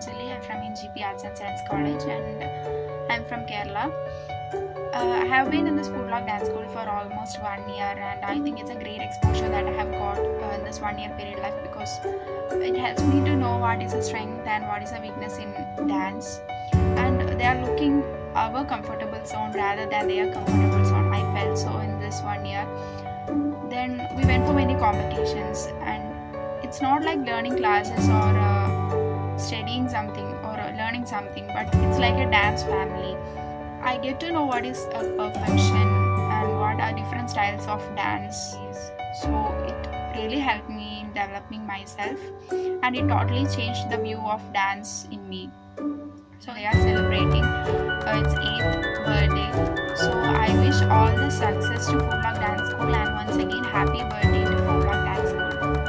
Anjali. I'm from NGP Arts and Science College and I'm from Kerala. Uh, I have been in this Foodlock Dance School for almost one year and I think it's a great exposure that I have got uh, in this one year period life because it helps me to know what is a strength and what is a weakness in dance and they are looking our comfortable zone rather than their comfortable zone. I felt so in this one year. Then we went for many competitions and it's not like learning classes or uh, studying something or uh, learning something but it's like a dance family i get to know what is a perfection and what are different styles of dance so it really helped me in developing myself and it totally changed the view of dance in me so they are celebrating uh, its eighth birthday so i wish all the success to Foodlock Dance School and once again happy birthday to Foodlock Dance School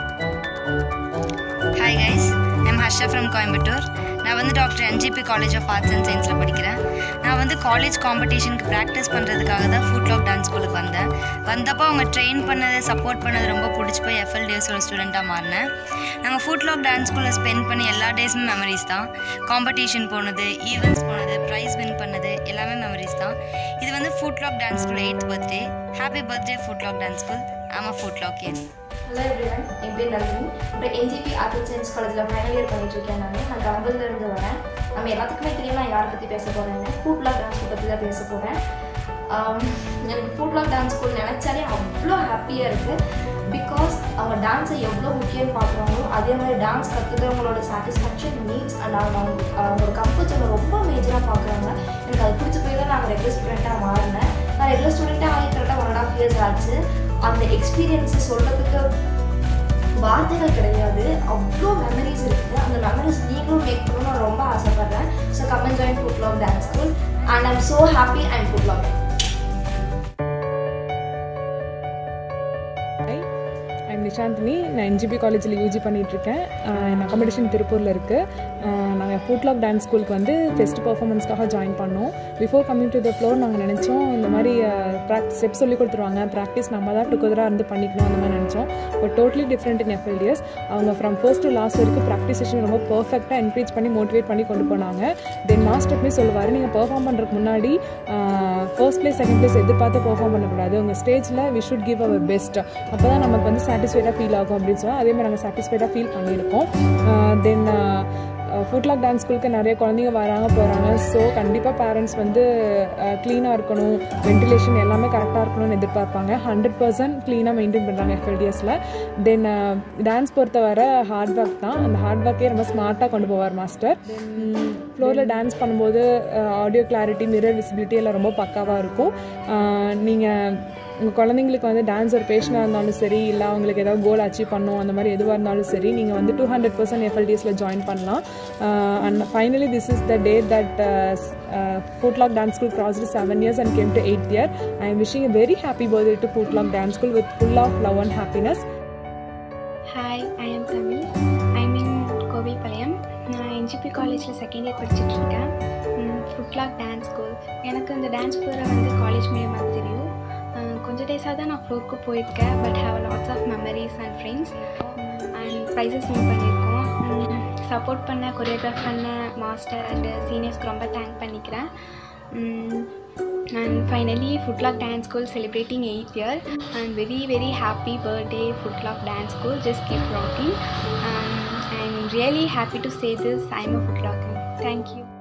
hi guys I'm Harsha from Coimbatore நான் வந்து doctor NGP college of arts and சயின்ஸில் படிக்கிறேன் நான் வந்து college காம்படிஷனுக்கு practice பண்ணுறதுக்காக தான் footlock dance ஸ்கூலுக்கு வந்தேன் வந்தப்போ அவங்க ட்ரெயின் பண்ணது சப்போர்ட் பண்ணது ரொம்ப பிடிச்சி போய் எஃப்எல்டிஎஸோட ஸ்டூடெண்ட்டாக மாறினேன் நாங்கள் ஃபுட்லாக் டான்ஸ் ஸ்கூலில் ஸ்பெண்ட் பண்ணி எல்லா டேஸுமே மெமரிஸ் தான் காம்படிஷன் போனது ஈவெண்ட்ஸ் போனது ப்ரைஸ் வின் பண்ணது எல்லாமே மெமரிஸ் தான் இது வந்து Footlog dance school eighth birthday happy birthday Footlog dance school ஆமா ஃபுட்லாக் என் ஹலோ எவ்ரிவன் என் பேர் நளினி இப்போ என்ஜிபி ஆர்ட் அண்ட் சயின்ஸ் காலேஜில் ஃபைனல் இயர் பண்ணிட்டு இருக்கேன் நான் நான் கம்பல்ல இருந்து வரேன் நம்ம எல்லாத்துக்குமே தெரியும் நான் யாரை பற்றி பேச போகிறேன்னு ஃபுட்லாக் டான்ஸ் ஸ்கூல் பற்றி தான் பேச போகிறேன் எனக்கு ஃபுட்லாக் டான்ஸ் ஸ்கூல் நினச்சாலே அவ்வளோ ஹாப்பியாக இருக்குது பிகாஸ் அவங்க டான்ஸை எவ்வளோ முக்கியம்னு பார்க்குறாங்களோ அதே மாதிரி டான்ஸ் கற்றுக்கிறவங்களோட சாட்டிஸ்ஃபேக்ஷன் நீட்ஸ் அண்ட் அவங்க அவங்களோட கம்ஃபர்ட் ஜோனை ரொம்ப மேஜராக பார்க்குறாங்க எனக்கு அது பிடிச்சி போய் தான் நான் ரெகுலர் ஸ்டூடெண்ட்டாக மாறினேன் நான் ரெகுலர் ஸ்டூடெண்ட்டாக ஆகி கரெக்டாக ஒன் அண்ட் ஆஃப் இயர்ஸ் ஆச்சு அந்த எக்ஸ்பீரியன்ஸை சொல்கிறதுக்கு வார்த்தைகள் கிடையாது அவ்வளோ மெமரிஸ் இருக்குது அந்த மெமரிஸ் நீங்களும் மேக் பண்ணணும்னு நான் ரொம்ப ஆசைப்பட்றேன் so come and join Footlog dance school and I'm so happy and Footlog I'm Nishanthini நான் என்ஜிபி காலேஜில் யூஜி பண்ணிகிட்ருக்கேன் என் அக்காமடேஷன் திருப்பூரில் இருக்குது நாங்கள் ஃபுட்லாக் டான்ஸ் ஸ்கூலுக்கு வந்து ஃபெஸ்ட் பர்ஃபார்மன்ஸ்க்காக ஜாயின் பண்ணோம் before coming to the floor நாங்கள் நினச்சோம் இந்த மாதிரி ப்ராக்டிஸ் ஸ்டெப் சொல்லி கொடுத்துருவாங்க ப்ராக்டிஸ் நம்ம தான் டுகெதராக இருந்து பண்ணிக்கணும் அந்த மாதிரி நினச்சோம் but totally different in FLDS அவங்க ஃப்ரம் ஃபர்ஸ்ட் டு லாஸ்ட் வரைக்கும் ப்ராக்டிஸ் செஷன் ரொம்ப பர்ஃபெக்டாக என்கரேஜ் பண்ணி மோட்டிவேட் பண்ணி கொண்டு போனாங்க தென் மாஸ்டர்மே சொல்லுவார் நீங்கள் பெர்ஃபார்ம் பண்ணுறதுக்கு முன்னாடி ஃபர்ஸ்ட் ப்ளேஸ் செகண்ட் ப்ளேஸ் எதிர்பார்த்து பெர்ஃபார்ம் பண்ணக்கூடாது உங்கள் ஸ்டேஜில் we should give our best அப்போ தான் நமக்கு வந்து சாட்டிஸ்ஃபைடாக ஃபீல் ஆகும் அப்படின்னு சொன்னால் அதே மாதிரி நாங்கள் சாட்டிஸ்ஃபைடாக ஃபீல் பண்ணியிருக்கோம் தென் ஃபுட்லாக் டான்ஸ் ஸ்கூலுக்கு நிறைய குழந்தைங்க வராங்க போகிறாங்க ஸோ கண்டிப்பாக பேரண்ட்ஸ் வந்து க்ளீனாக இருக்கணும் வென்டிலேஷன் எல்லாமே கரெக்டாக இருக்கணும்னு எதிர்பார்ப்பாங்க ஹண்ட்ரட் பர்சன்ட் க்ளீனாக மெயின்டைன் பண்ணுறாங்க எஃப்எல்டிஎஸில் தென் டான்ஸ் பொறுத்தவரை ஹார்ட் ஒர்க் தான் அந்த ஹார்ட் ஒர்க்கே ரொம்ப ஸ்மார்ட்டாக கொண்டு போவார் மாஸ்டர் ஃப்ளோரில் டான்ஸ் பண்ணும்போது ஆடியோ கிளாரிட்டி மிரர் விசிபிலிட்டி எல்லாம் ரொம்ப பக்காவாக இருக்கும் நீங்கள் உங்கள் குழந்தைங்களுக்கு வந்து டான்ஸ் ஒரு பேஷனாக இருந்தாலும் சரி இல்லை அவங்களுக்கு ஏதாவது கோல் அச்சீவ் பண்ணணும் அந்த மாதிரி எதுவாக இருந்தாலும் சரி நீங்கள் வந்து டூ ஹண்ட்ரட் பர்சன்ட் எஃப்எல்டிஎஸில் ஜாயின் பண்ணலாம் and finally this is the day that Footlog dance school crossed seven years and came to eight year I am wishing a very happy birthday to Footlog dance school with full of love and happiness hi I am Tamil I mean Kovilpalayam நான் NGP காலேஜில் second year படிச்சுட்ருக்கேன் Footlog dance school எனக்கு இந்த dance ஸ்கூலில் வந்து college மூலியமாக தெரியும் கொஞ்சம் டேஸாக தான் நான் ஃப்ளோருக்கு போயிருக்கேன் but have lots of memories and friends and prizes win பண்ணியிருக்கோம் சப்போர்ட் பண்ண கொரியோகிராஃப் பண்ண மாஸ்டர் அண்ட் சீனியர்ஸ்க்கு ரொம்ப தேங்க் பண்ணிக்கிறேன் and finally Footlog dance school celebrating eighth year and very very happy birthday Footlog dance school just keep rocking I am really happy to say this I am a Footlog thank you